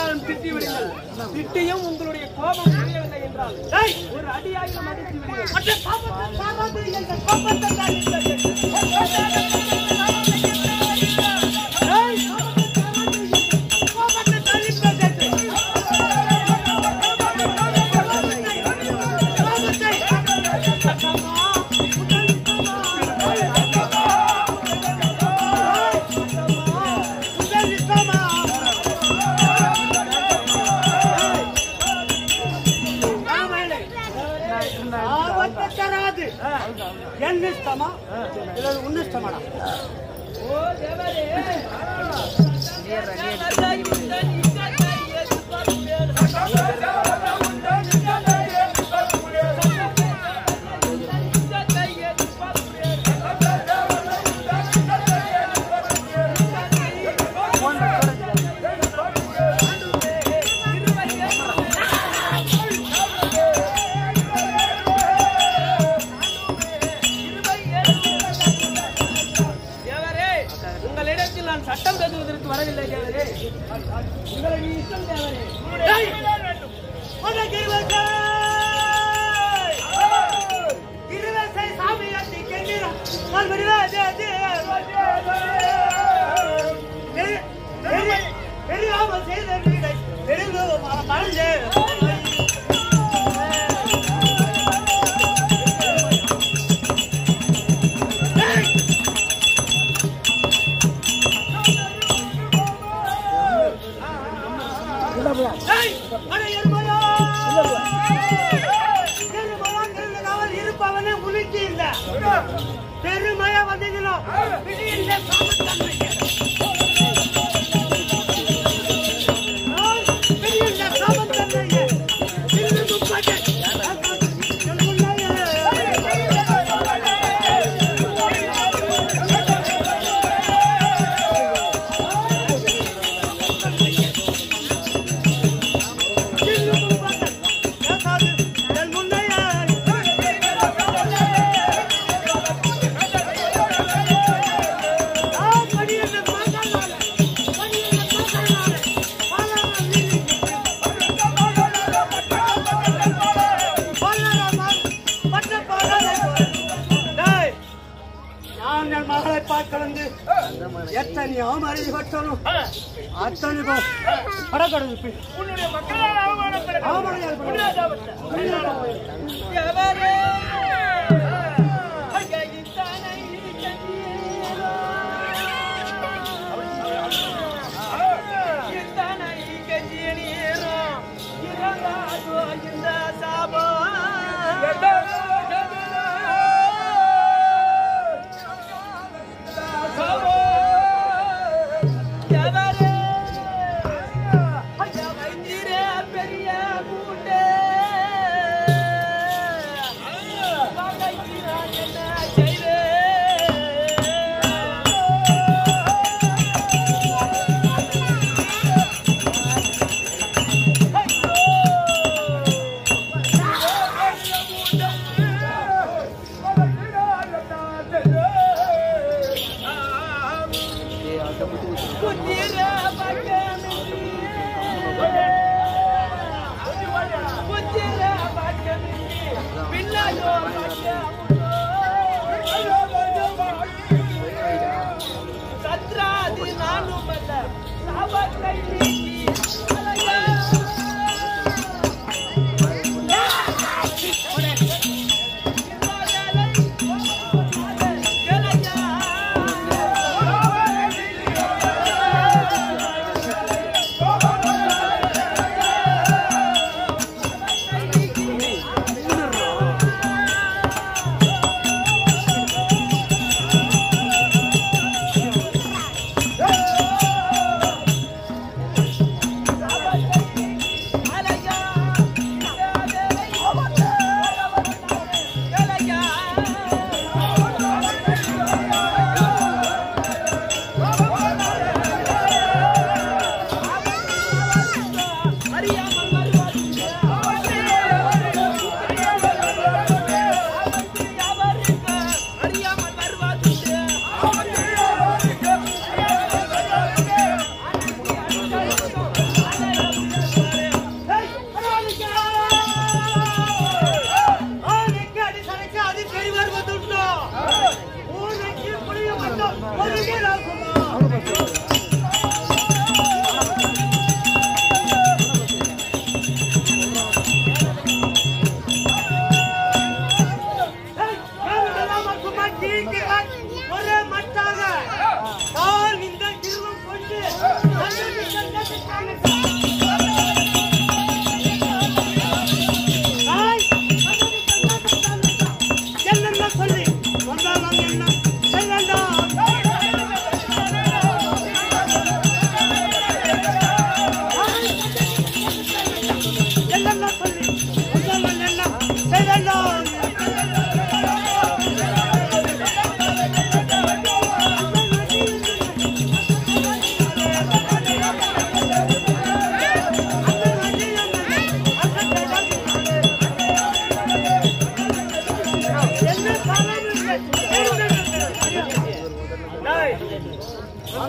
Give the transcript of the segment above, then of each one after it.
வேண்டுமானாலும் திட்டி விடுங்கள் திட்டியும் உங்களுடைய கோபம் புரியவில்லை என்றால் ஒரு அடியாயிரம் அடித்து விடுங்கள் ஆபத்து தராது என் இஷ்டமா இல்லை உன் இஷ்டமாடா தேவரே உங்களிடத்தில் நான் சட்டம் பேசுவதற்கு வரவில்லை தேவரே உங்களுடைய இஷ்டம் தேவரே இருப்பவனே உனக்கு இல்ல பெருமையா வந்தீங்களோ விடியல்ல சாமத்தன்மைக்கு. விடியல்ல சாமத்தன்மைக்கு. இன்று முப்பது. இன்று முப்பது. ஏசாது, என் முன்னையே நாங்கள் மகளை பார்க்கலந்து எத்தனையோ மருதி பட்டணும் அத்தனை படக்கடல் உன்னுடைய மக்களால் அவமானப்பட தேவரே ஐயா, இத்தனை கண்ணீரோ. இத்தனை கண்ணீரோ. இறங்காதோ இந்த சாபம். தேவரே ஐயா, வைத்திரே பெரிய கூட்டே. பகைக்கிறான் என்ன செய்வேன்? புத்திர பக்கமின்றி புத்திர பக்கமின்றி பிள்ளையோ சத்ராதி நானும் அல்ல சாபத்தை நீக்கி அலையா.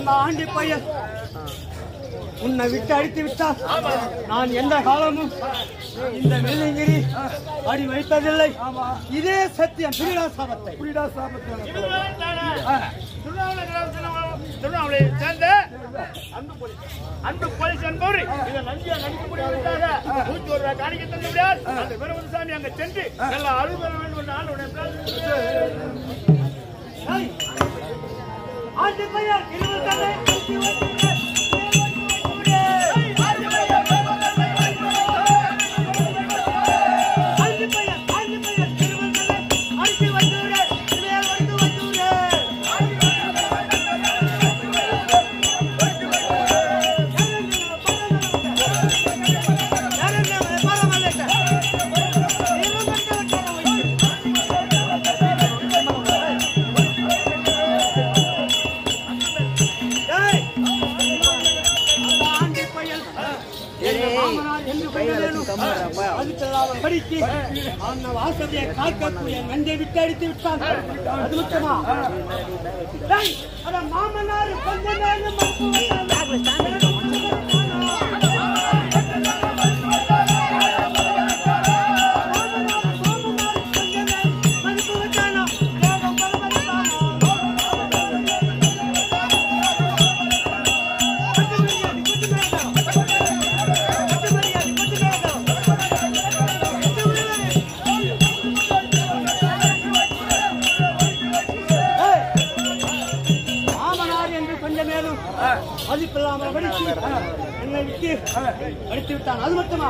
அந்த ஆண்டி பையன் உன்னை விட்டு அடித்து விட்டால் நான் எந்த காலமும் இந்த வெள்ளிங்கிரி அடி வைத்ததில்லை இதே சத்தியம் பிரிடா சாபத்தை திருவண்ணாமலையை சேர்ந்த அன்பு போலீஸ் அன்பு போலீஸ் என்பவர் இதை நன்றியா நடிக்கக்கூடியவர்களாக நூற்றி ஒரு ரூபாய் காணிக்க தந்து விடார் அந்த பெருமதி சாமி அங்க சென்று எல்லா அருள் பெற வேண்டும் என்று ஆண்டவனை பிரார்த்திக்கிறேன். ஏய், ஆண்டி பையன் இருபது தலை அடித்து வைத்தீர்கள். ஆண்டி பையன், ஆண்டி பையன், இருபது தலை அடித்து வைத்தீர்கள். இதையே வைத்து வைத்தீர்கள். படிக்கு அந்த வாசதையை காக்கக்கூடிய நஞ்சை விட்டு அடித்து விட்டான் அது முக்கியமா டேய், அட மாமனார் கொஞ்ச நேரம் மாமனார் என்று கொஞ்ச நேரம் மதிப்பில்லாமல் படித்து என்னை விட்டு அடித்து விட்டான் அது மட்டுமா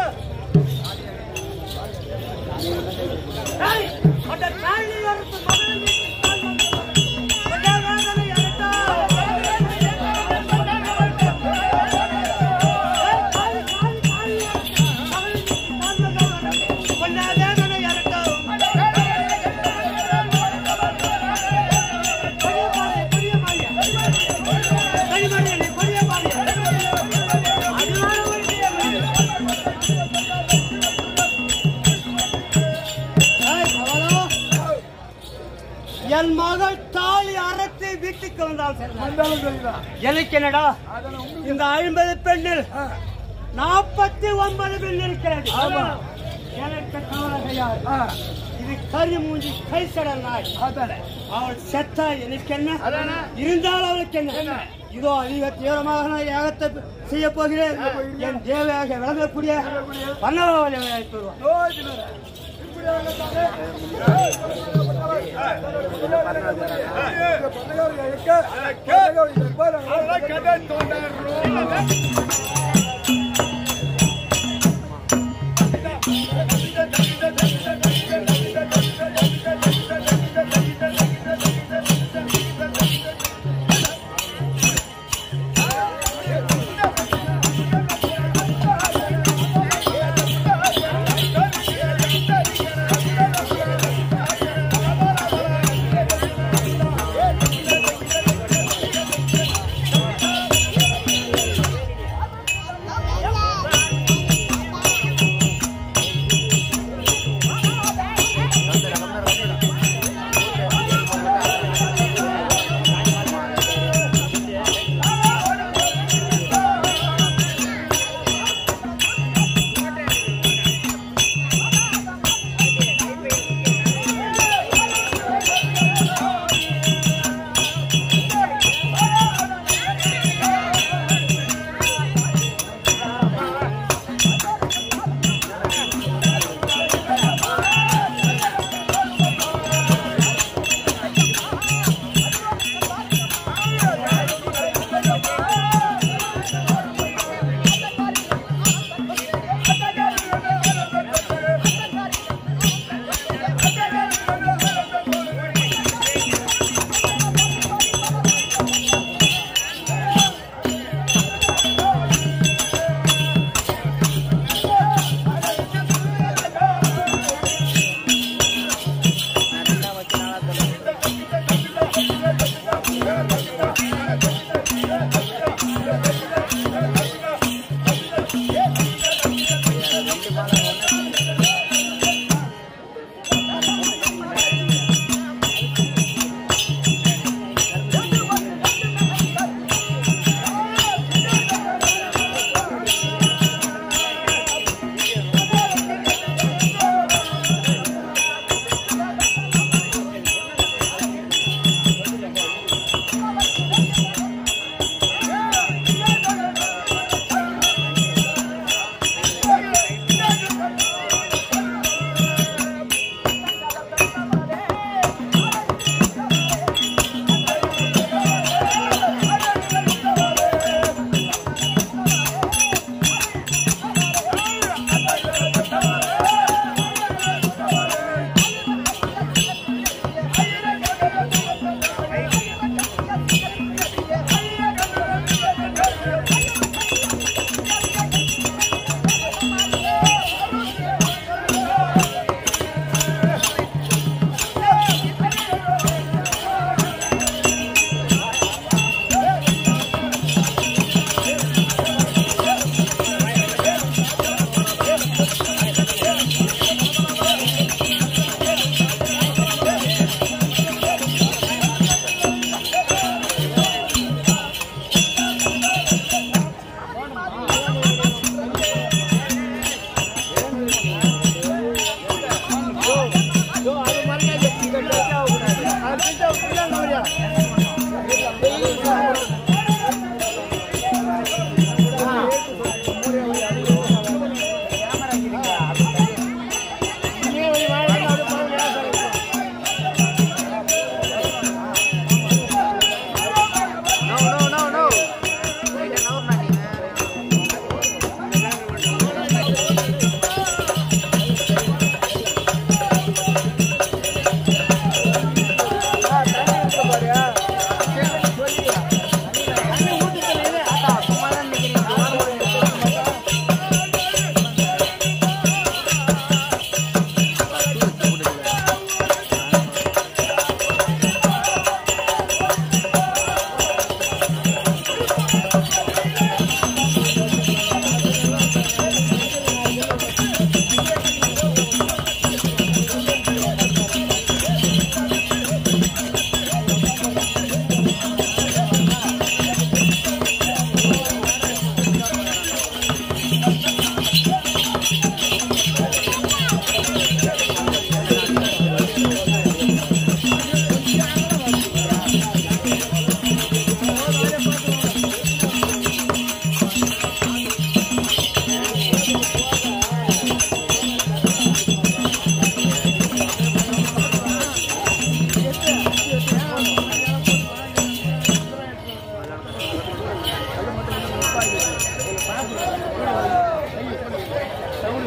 ஏய், அந்த தாழியில் அறுத்த மகனை கொண்டாடாதனை அழைத்தார். ஏய், காலி, காலி, காலி, மகனை கொண்டாடாதனை கொண்டாடாதனை அழைத்தார். பெரிய பாளைய, பெரிய பாளைய. கனிமணி, நீ பெரிய பாளைய. அதனால ஒரு பெரிய பாளைய. ஏய், கவலா. என் மகள் தாலி அறத்தை வீட்டுக்கு வந்தால் சரிதான். எனக்கு என்னடா இந்த ஐம்பது பெண்ணில் நாற்பத்தி ஒன்பது பெண் இருக்கிறது எனக்கு கவலை கிடையாது இது கறி மூஞ்சி கை சடல் நாய் அவள் செத்தா எனக்கு என்ன இருந்தால் அவளுக்கு என்ன இதோ அதிக தீவிரமாக நான் யாகத்தை செய்ய போகிறேன் என் தேவையாக விளங்கக்கூடிய பன்னவாவளி அதெல்லாம் கதை தோன்றாரு.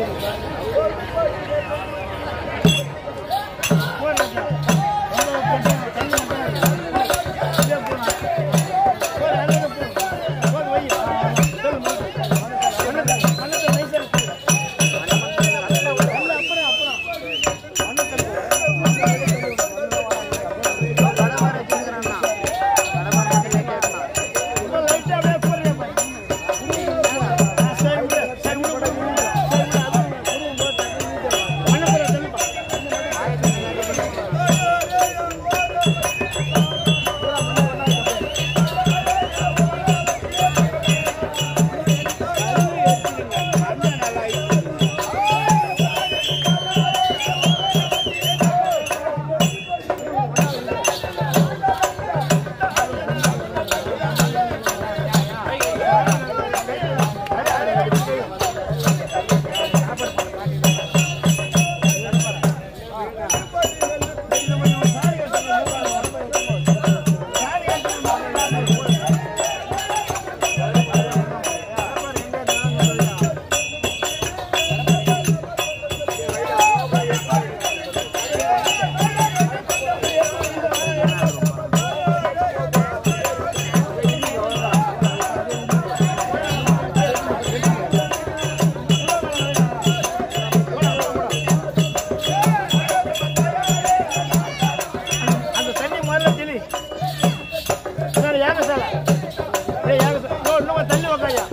அந்த தண்ணி முதல்ல தெளி சரி ஏக சாலை ஏய் ஏக சாலை ஓ இன்னும் கொஞ்சம் தள்ளி உக்காயா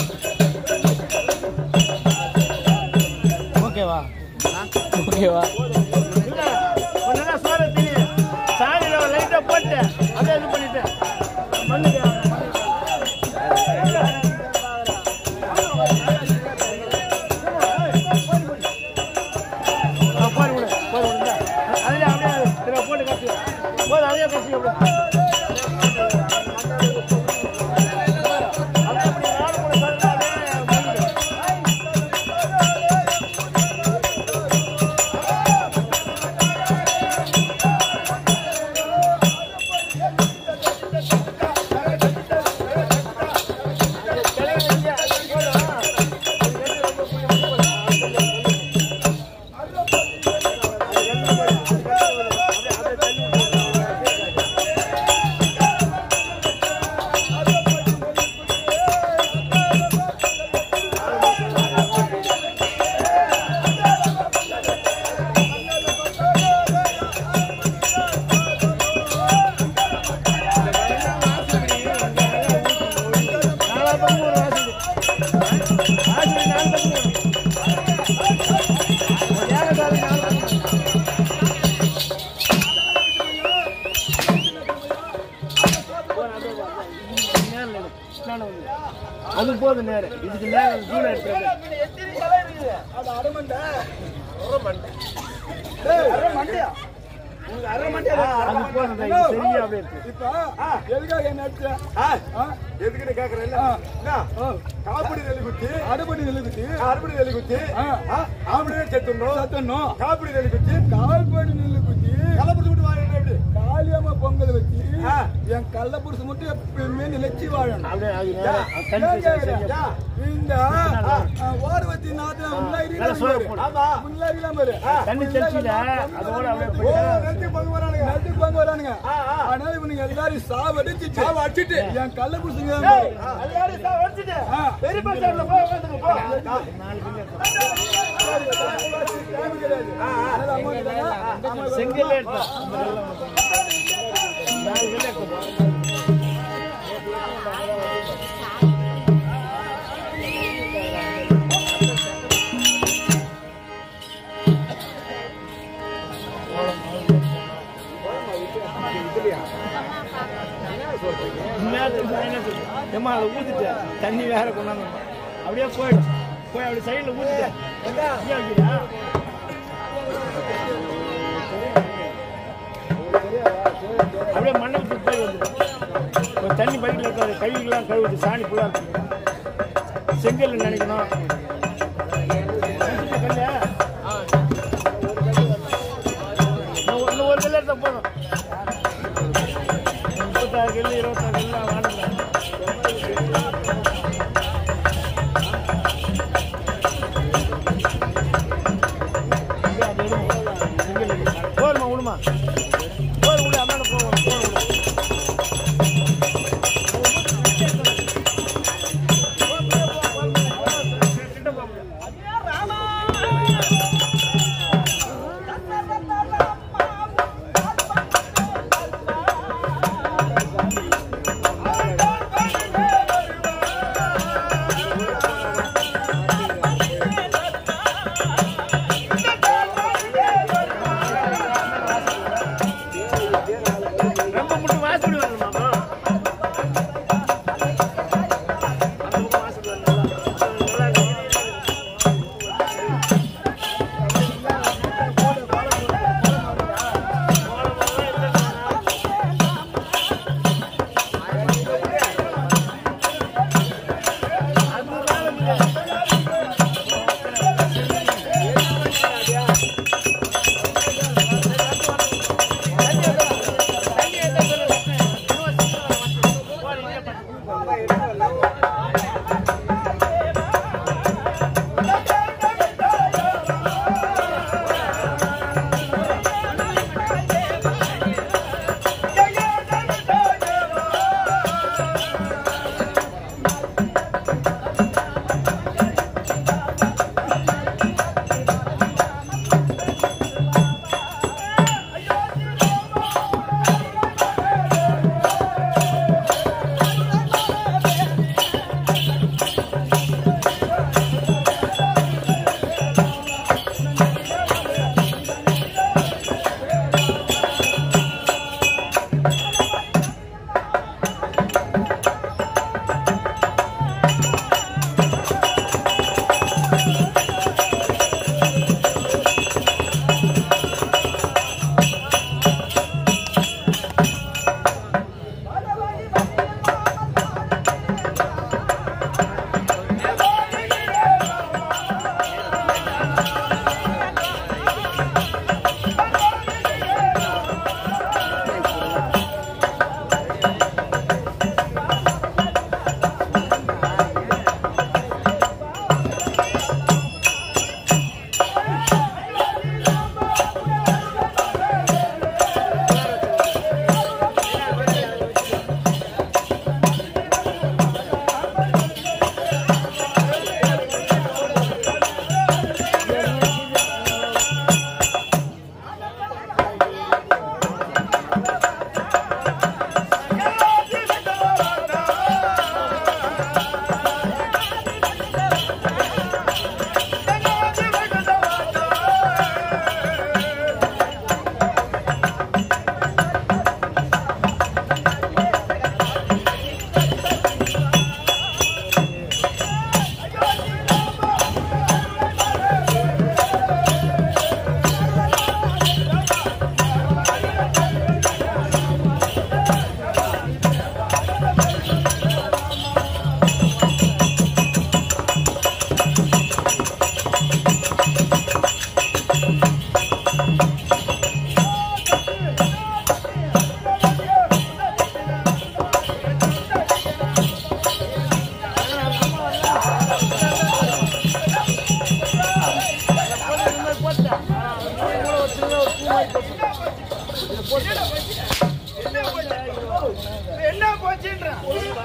ஓகேவா ஓகேவா இல்ல கொஞ்ச நேரம் சோறு தெளி சாணியில லைட்டா போட்டு அதே இது பண்ணிட்டு மண்ணுக்கு ஆ, பாரு விடு, பாரு விடு, இந்தா. அதுலயே அப்படியே திரும்ப போட்டு கட்டி. போது, அதையே கட்டி விடு. அப்படியே இப்படி நாலு மூணு சதுரம் அப்படியே மண்ணுக்கு. நாலா பக்கம் ஒரு வாசல். வாசல் நாலு பக்கம் ஒரு. ஏகத்தாழ நாலு பக்கம். நேரம் இல்லை. ஸ்நானம் வந்து. அது போதும் நேரம் இதுக்கு நேரம் தூரம் எடுத்துறது அது போதும் இது சரியா அப்படியே இருக்கு எதுக்குன்னு கேக்குறேன்ல காப்பிடி நெல்லி குத்தி அறுபடி நெல்லி குத்தி அறுபடி நெல்லி குத்தி ஆம்பளே செத்துணும் செத்துணும் காப்பிடி நெல்லி குத்தி கால்படி நெல்லி குத்தி கலப்படி விட்டு வாங்க எப்படி காளியம்மா பொங்கல் வச்சு என் கள்ள புருஷ மட்டும் எப்பயுமே நிலைச்சி வாழணும் அப்படியே அது நேரம் அது தண்ணி சரி, சரியா இந்த ஓரவத்தி நாட்டு முன்னாடி நல்லா சோறு போடு. முன்னாடி பாரு தண்ணி தெளிச்சுல அதோட அப்படியே ஓ, போயிட்டு நெத்தி பங்கு வரானுங்க. நெத்தி பங்கு வரானுங்க. அதனால இவனுங்க எல்லாரையும் சாவடிச்சு, சாவ அடிச்சிட்டு, என் கள்ள புருஷங்க தான் பாரு. எல்லாரும் சார் வச்சுட்டு ஆ. பெரிய பஸ்டாண்ட்ல போய் உட்காந்துங்க போ டைம் கிடையாது. அதனால amount இல்லைன்னா, ஆமா, செங்கல் எடுத்தா நாலு கல் எடுத்தோம் ஏமா அதை ஊத்திட்டேன் தண்ணி வேற கொண்டாந்து அப்படியே போயிடும் போய் அப்படி சைடில் ஊத்திட்டேன் இங்கே வைக்கிறியா அப்படியே மண்ணை விட்டு போய் வந்துடும் ஒரு தண்ணி பைக்கில் இருக்காது கையெல்லாம் கழுவுது சாணி ஃபுல்லாக இருக்கு செங்கல் நினைக்கணும் நினைச்சிட்டு கல்லு? இன்னும் இன்னும் ஒரு கல் எடுத்தால் போதும் முப்பத்தாறு கல் இருபத்தாறு கல் வாடகை போய் விடு அந்தாண்ட போ போன் விடு ரொம்ப மட்டும் வாசப்படி வரணும் மாமா அந்த பக்கம் வாசப்படி வரணும் நல்லா இருக்கு. என்ன போச்சுன்றான்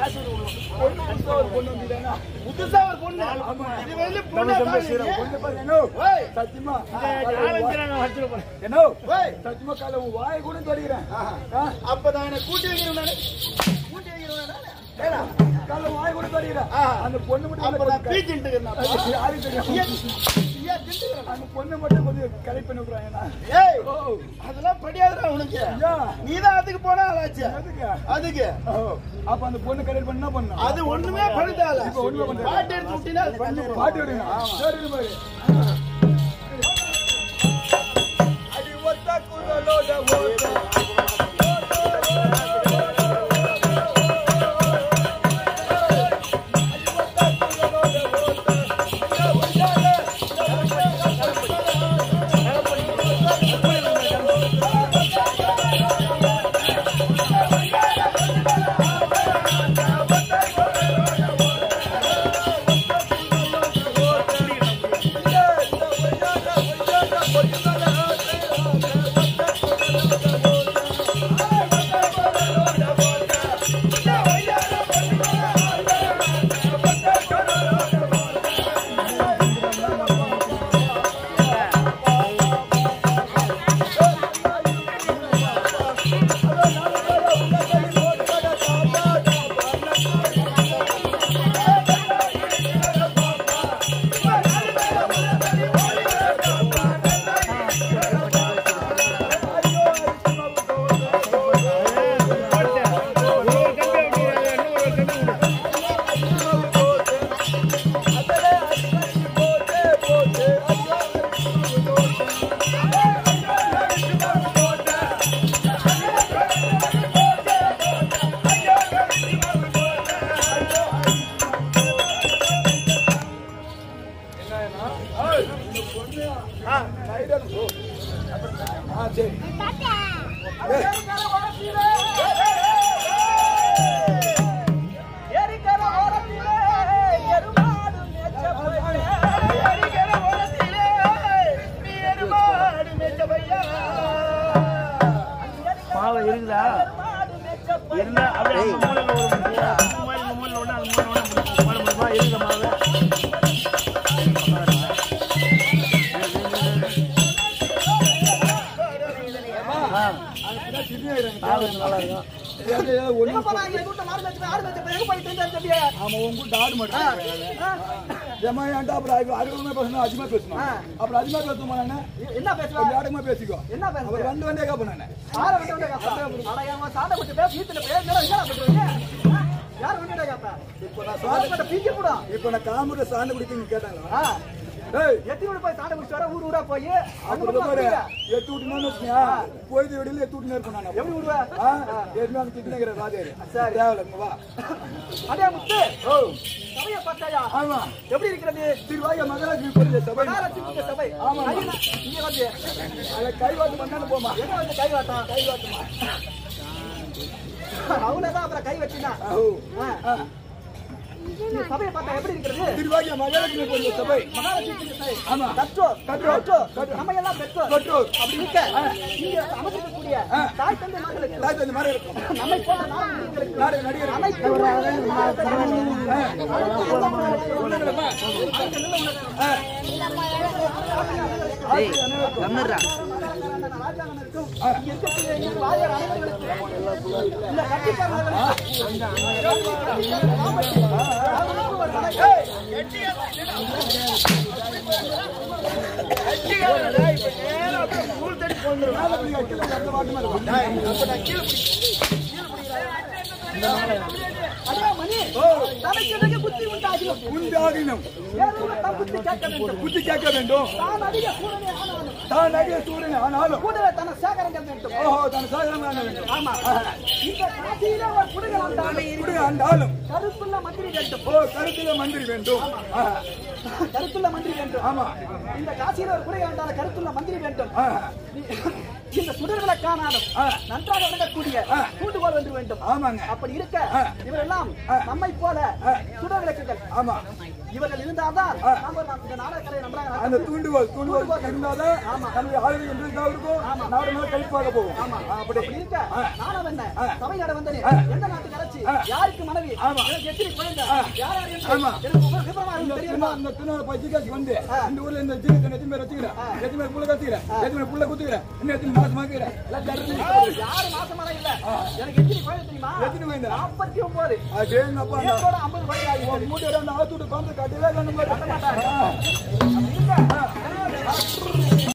புதுசா ஒரு பொண்ணு இது வந்து பொண்ணா பாருங்க. ஓய், சத்தியமா இந்த நாலஞ்சு நான் வச்சுட்டு போறேன். என்ன ஓய், சத்தியமா கால உன் வாயை கூட தொடைக்கிறேன் அப்பதான் என்ன கூட்டி வைக்கிறேன் நானு. கூட்டி வைக்கிறேன் நானு. ஏடா, கால வாயை கூட தொடைக்கிறேன் ஆ. அந்த பொண்ணு மட்டும் அப்ப நான் கொஞ்சம் பீச்சிட்டு இருக்கிறேன் அப்பா. கை- யாருக்கு தெரியும் ஏன், ஏன் திண்டுக்கிறேன்? அந்த பொண்ணை மட்டும் கொஞ்சம் கரெக்ட் பண்ணி விடுறாங்க ஏய், ஓ அதெல்லாம் படியாதுடா உனக்கு ஐயா. நீதான் அதுக்கு போனா ஆளாச்சு எதுக்கு அதுக்கு ஓ, அப்ப அந்த பொண்ணு கரெக்ட் பண்ண என்ன பண்ணா அது ஒண்ணுமே பண்ணிட்டால இப்ப ஒண்ணுமே பண்ணல. பாட்டு எடுத்து விட்டீங்கன்னா அது பண்ணி விடும். பாட்டு விடுங்க சரி பாரு அடி ஒத்த குரலோட ஓட்ட ஆ, நைட்டு போ. ஆ, சரி. ஏய், எரிக்கிற ஓரத்திலே எருமாடு மேய்ச்ச போயிலே. அடிக்கிற ஓரத்திலே நீ எருமாடு மேய்ச்ச பையா. மாவு இருக்குதா இருந்தா அப்படியே அந்த மூலையில ஒரு முடியா அந்த மூலையில இந்த மூலையில ஒண்ணு அந்த மூலையில ஒண்ணு மூணு மூணுமா இருக்குதா மாவு ஆ, அதுக்குதான் சின்ன ஆயிடுறாங்க. மாவு நல்லா இருக்கும் ஏதாவது ஏதாவது ஒண்ணு ஆமா, உன் கூட ஆடு மாடு. ஏம்மா, ஏன்டா அப்புறம் அது அறுபதுமே பேசணும், அதிகமா பேசணும். அப்புறம் அதிகமா பேசணுமா நானு? என்ன பேசுவா கொஞ்சம் அடக்கமா பேசிக்கோ. என்ன பேசுற? அப்புறம் வந்து வந்தே கேப்பேன் நானு. யார வந்து கேப்பா அட ஏமா சாண்ட குட்டி பேச வீட்டுல பேச என்ன பண்றீங்க யார வந்து கேப்பா இப்ப நான் சாண்ட சாந்து- குட்டி பீக்க கூட இப்ப நான் காமுட சாந்து குடிக்க கேட்டாங்க ஆ ஏய் எத்தி விட போய் சாண்ட குடிச்சு வர ஊர் ஊரா போய் அப்படி அங்க பாரு பாரு எத்து விட்டுனு வச்சுக்கியா போயிட்டு வெளியில எத்து விட்டுனே இருப்பேன் நான் எப்படி விடுவ ஆ ஏற்கனவே அங்க திட்டினேங்கிற ராஜாரு சரி. தேவையில்ல இங்க வா அடே முத்து ஓ சபைய பார்த்தாயா ஆமா எப்படி இருக்கிறது திருவாய மகாராஜி போறது சபை மகாராஜி கூட்ட சபை ஆமா. கையில- இங்க வந்து அதை கைவாட்டு பண்ணாலும் போமா எங்க வந்து கை வாட்டா கை வாட்டுமா அவ்வளவுதான் அப்புறம் கை வச்சினா ஓ ஆ. இந்த சபையை பார்த்தா எப்படி இருக்கிறது திருவாய மகாராஜி போறது சபை மகாராஜி கூட்ட சபை ஆமா கற்றோர் கற்றோர். கற்றோர் நம்ம எல்லாம் பெற்றோர் கற்றோர். அப்படி இருக்க இங்க அமைச்சிருக்கக்கூடிய தாய் தந்தை மகளுக்கு தாய் தந்தை மாதிரி இருக்கும் நம்மை போல நாடுகளுக்கு நாடு நடிகர் அனைத்து ராஜாங்கனுக்கும் இங்க இருக்கக்கூடிய எங்க வாரியார் அனைவர்களுக்கும் இந்த மேல போய் கீழே அந்த வாட்டு மேல வா. அதே மணி தலைக்கு புத்தி உண்டாகிலும் உண்டாகினும் ஏறுவதா புத்தி கேட்க வேண்டும் புத்தி கேட்க வேண்டும் தான் அதிக சூழலே ஆனாலும் தான் நடிகை சூரியன் ஆனாலும் கூடவே தன சேகரங்கள் வேண்டும் ஓஹோ தன் சாகரம் ஆன வேண்டும் ஆமா இந்த காசியில ஒரு குடுகள் ஆண்டாலும் இப்படி ஆண்டாலும் கருப்புள்ள மந்திரி வேண்டும் ஓ கருத்தில மந்திரி வேண்டும் ஆ, கருத்துள்ள மந்திரி வேண்டும் ஆமா இந்த காசியில ஒரு குறை ஆண்டான கருத்துள்ள மந்திரி வேண்டும் ஆ, இந்த சுடர்களை காணாலும் ஆ. நன்றாக விளங்கக்கூடிய ஆ. தூண்டுகோல் என்று வேண்டும் ஆமாங்க அப்படி இருக்க ஆ. இவரெல்லாம் ஆ. நம்மை போல ஆ. சுடர் விளக்குகள் ஆமா இவர்கள் இருந்தால்தான் ஆ. நம்ம நம்ம இந்த நாடகக்கலையை நம்புறாங்க அந்த தூண்டுகோல் தூண்டுகோல் இருந்தாதான் நம்முடைய ஆளுநர் என்று இதா இருக்கும் நாடு நாள் கழிப்பாக போகும் ஆமா ஆ, அப்படி அப்படி இருக்க ஆ. நானும் என்ன ஆ. சபையாட வந்தனே ஆ. எந்த நாட்டுக்கு அரைச்சி ஆ. யாருக்கு மனைவி ஆமா. எனக்கு எத்தனை குழந்தை ஆ. யார் யார் என்று ஆமா. எனக்கு உங்க விவரமா இந்த இருக்கு தெரியுமா திருநா- இந்த திருநாள் பச்சிக்காசி வந்து ஆ. இந்த ஊர்ல இந்த ஜீவிதத்தை எத்தனை பேர் வச்சுக்கிறேன் எத்தனை பேர் புள்ள கத்துக்கிறேன் எத்தனை பேர் புள்ள குத்துக்கிறேன் இன்னும் எத்தனை மாசம் ஆக்குகிறேன் எல்லாம் கருத்து யாரு மாசமாலாம் இல்ல எனக்கு எத்தனை குழந்தை தெரியுமா எத்தனை குழந்தை? நாற்பத்தி ஒன்பது அடேங்கப்பா நேத்தோட ஐம்பது குழந்தை ஆகி உன் மூட்டை ரெண்டு ஆத்துட்டு காந்து கட்டவே இல்லை நம்ம அப்படி இருக்க